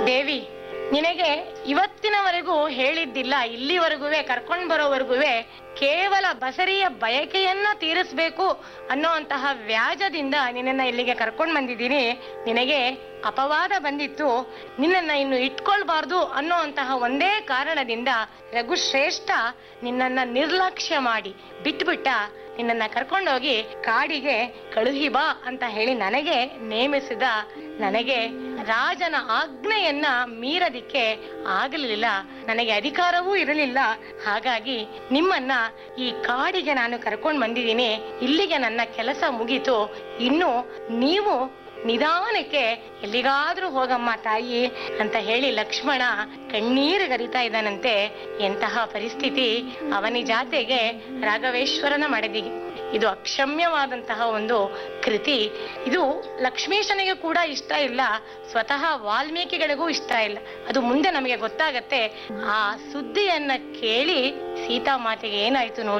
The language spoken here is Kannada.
ದೇವಿ ನಿನಗೆ ಇವತ್ತಿನವರೆಗೂ ಹೇಳಿದ್ದಿಲ್ಲ ಇಲ್ಲಿವರೆಗೂ ಕರ್ಕೊಂಡ್ ಬರೋವರೆಗೂ ಕೇವಲ ಬಸರಿಯ ಬಯಕೆಯನ್ನ ತೀರಿಸ್ಬೇಕು ಅನ್ನೋಂತಹ ವ್ಯಾಜದಿಂದ ನಿನ್ನನ್ನ ಇಲ್ಲಿಗೆ ಕರ್ಕೊಂಡ್ ಬಂದಿದ್ದೀನಿ ನಿನಗೆ ಅಪವಾದ ಬಂದಿತ್ತು ನಿನ್ನನ್ನ ಇನ್ನು ಇಟ್ಕೊಳ್ಬಾರ್ದು ಅನ್ನೋಂತಹ ಒಂದೇ ಕಾರಣದಿಂದ ರಘುಶ್ರೇಷ್ಠ ನಿನ್ನನ್ನ ನಿರ್ಲಕ್ಷ್ಯ ಮಾಡಿ ಬಿಟ್ಬಿಟ್ಟ ನಿನ್ನನ್ನ ಕರ್ಕೊಂಡೋಗಿ ಕಾಡಿಗೆ ಕಳುಹಿ ಬಾ ಅಂತ ಹೇಳಿ ನನಗೆ ನೇಮಿಸಿದ ನನಗೆ ರಾಜನ ಆಜ್ಞೆಯನ್ನ ಮೀರದಿಕ್ಕೆ ಆಗಲಿಲ್ಲ ನನಗೆ ಅಧಿಕಾರವೂ ಇರಲಿಲ್ಲ ಹಾಗಾಗಿ ನಿಮ್ಮನ್ನ ಈ ಕಾಡಿಗೆ ನಾನು ಕರ್ಕೊಂಡು ಬಂದಿದ್ದೀನಿ ಇಲ್ಲಿಗೆ ನನ್ನ ಕೆಲಸ ಮುಗೀತು ಇನ್ನು ನೀವು ನಿಧಾನಕ್ಕೆ ಎಲ್ಲಿಗಾದ್ರೂ ಹೋಗಮ್ಮ ತಾಯಿ ಅಂತ ಹೇಳಿ ಲಕ್ಷ್ಮಣ ಕಣ್ಣೀರು ಗರಿತಾ ಇದ್ದಾನಂತೆ ಎಂತಹ ಪರಿಸ್ಥಿತಿ ಅವನಿ ಜಾತೆಗೆ ರಾಘವೇಶ್ವರನ ಮಡದಿಗೆ ಇದು ಅಕ್ಷಮ್ಯವಾದಂತಹ ಒಂದು ಕೃತಿ ಇದು ಲಕ್ಷ್ಮೀಶನಿಗೆ ಕೂಡ ಇಷ್ಟ ಇಲ್ಲ ಸ್ವತಃ ವಾಲ್ಮೀಕಿಗಳಿಗೂ ಇಷ್ಟ ಇಲ್ಲ ಅದು ಮುಂದೆ ನಮಗೆ ಗೊತ್ತಾಗತ್ತೆ ಆ ಸುದ್ದಿಯನ್ನ ಕೇಳಿ ಸೀತಾಮಾತೆಗೆ ಏನಾಯ್ತು ನೋಡಿ